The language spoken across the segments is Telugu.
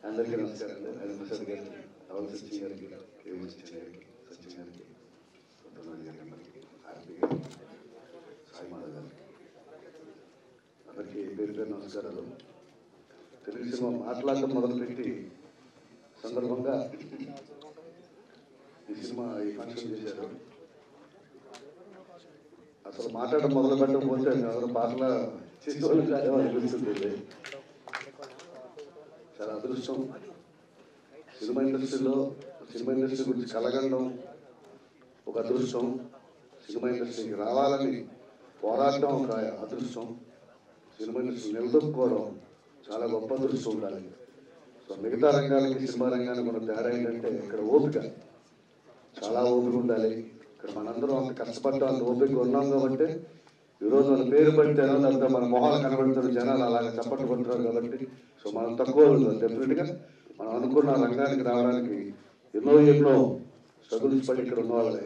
అందరికీ నమస్కారం అండి అది ప్రసాద్ గారికి అవల్ సచిన్ గారికి కేవీ సచిన్ గారికి సచిన్ గారికి కొత్తనాథ్ గారికి అందరికీ హ్యాపీ గారికి సాయి మాధవ్ గారికి అందరికీ పేరు పేరు నమస్కారాలు తెలుగు సినిమా మాట్లాడటం మొదలుపెట్టి సందర్భంగా ఈ సినిమా ఈ ఫంక్షన్ చేశారు అసలు మాట్లాడడం మొదలు పెట్టకపోతే ఎవరు పాటల చేసేవాళ్ళు కాదేమో అనిపిస్తుంది చాలా అదృష్టం సినిమా ఇండస్ట్రీలో సినిమా ఇండస్ట్రీ గురించి కలగడం ఒక అదృష్టం సినిమా ఇండస్ట్రీకి రావాలని పోరాటం ఒక అదృష్టం సినిమా ఇండస్ట్రీ నిలదొక్కుకోవడం చాలా గొప్ప అదృష్టం ఉండాలి సో మిగతా రంగాలకి సినిమా రంగానికి మన తేడా ఏంటంటే ఇక్కడ ఓపిక చాలా ఓపిక ఉండాలి ఇక్కడ మనందరం అంత కష్టపడ్డాం అంత ఓపిక ఉన్నాం కాబట్టి ఈరోజు మన పేరు పడితేనో లేకపోతే మన మొహాలు కనబడుతున్న జనాలు అలాగ చప్పట్లు కొడుతున్నారు కాబట్టి సో మనం తక్కువ డెఫినెట్గా మనం అనుకున్న రంగానికి రావడానికి ఎన్నో ఎన్నో స్ట్రగుల్స్ పడి ఇక్కడ ఉన్నవాళ్ళే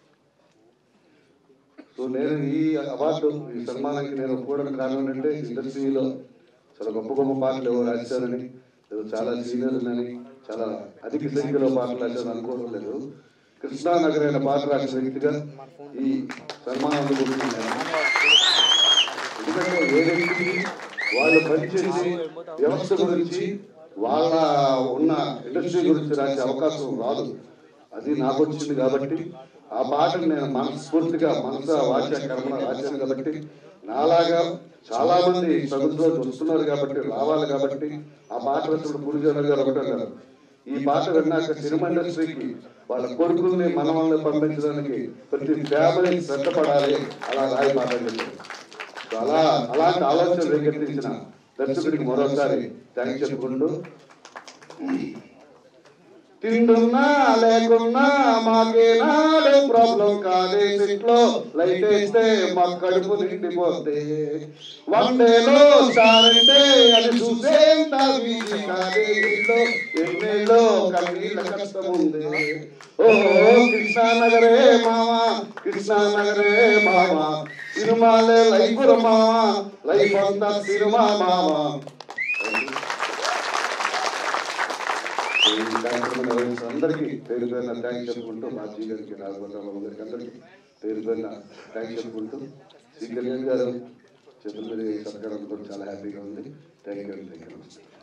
సో నేను ఈ అవార్డు ఈ సన్మానానికి నేను ఒప్పుకోవడానికి కారణం ఏంటంటే ఇండస్ట్రీలో చాలా గొప్ప గొప్ప పాటలు ఎవరు రాశారని ఏదో చాలా సీనియర్ అని చాలా అధిక సంఖ్యలో పాటలు రాశారని అనుకోవడం లేదు కృష్ణానగర్ అయిన పాట రాసిన వ్యక్తిగా ఈ సన్మానం అందుకుంటున్నాను ఎందుకంటే ఏ వ్యక్తికి వాళ్ళు పనిచేసి వ్యవస్థ గురించి వాళ్ళ ఉన్న ఇండస్ట్రీ గురించి రాసే అవకాశం రాదు అది నాకు వచ్చింది కాబట్టి ఆ పాటను నేను మనస్ఫూర్తిగా మనస వాచ కర్మ రాశాను కాబట్టి నాలాగా చాలా మంది చదువుతో వస్తున్నారు కాబట్టి రావాలి కాబట్టి ఆ పాట వచ్చినప్పుడు గురుజన గారు ఒకటే అన్నారు ఈ పాట విన్నాక సినిమా ఇండస్ట్రీకి వాళ్ళ కొడుకుల్ని మనవల్ని పంపించడానికి ప్రతి ఫ్యామిలీ శ్రద్ధ పడాలి అలా రాయి పాట చెప్పారు సో అలా అలాంటి ఆలోచన రేకెత్తించిన దర్శకుడికి మరోసారి థ్యాంక్స్ చెప్పుకుంటూ తింటున్నా లేకున్నా మాకేనాడే ప్రాబ్లం కాదే ఇంట్లో లైట్ వేస్తే మా కడుపు నిండిపోతే వన్ డేలో చాలంటే అది చూసేంత వీధి కాదే ఇంట్లో ఎన్నెల్లో కన్నీళ్ళ కష్టం ఉంది ఓ కృష్ణానగరే మావా కృష్ణానగరే మావా సినిమాలే లైఫ్ మావా లైఫ్ అంతా సినిమా మావా ఈ కార్యక్రమం నిర్వహించిన అందరికీ పేరు పేరున థ్యాంక్స్ చెప్పుకుంటూ మా జీ గారికి రాఘవరావు గారికి అందరికీ పేరు పేరున థ్యాంక్స్ చెప్పుకుంటూ శ్రీ కళ్యాణ్ గారు చేతుల మీద ఈ సత్కారం కూడా చాలా హ్యాపీగా ఉంది థ్యాంక్ యూ థ్యాంక్ యూ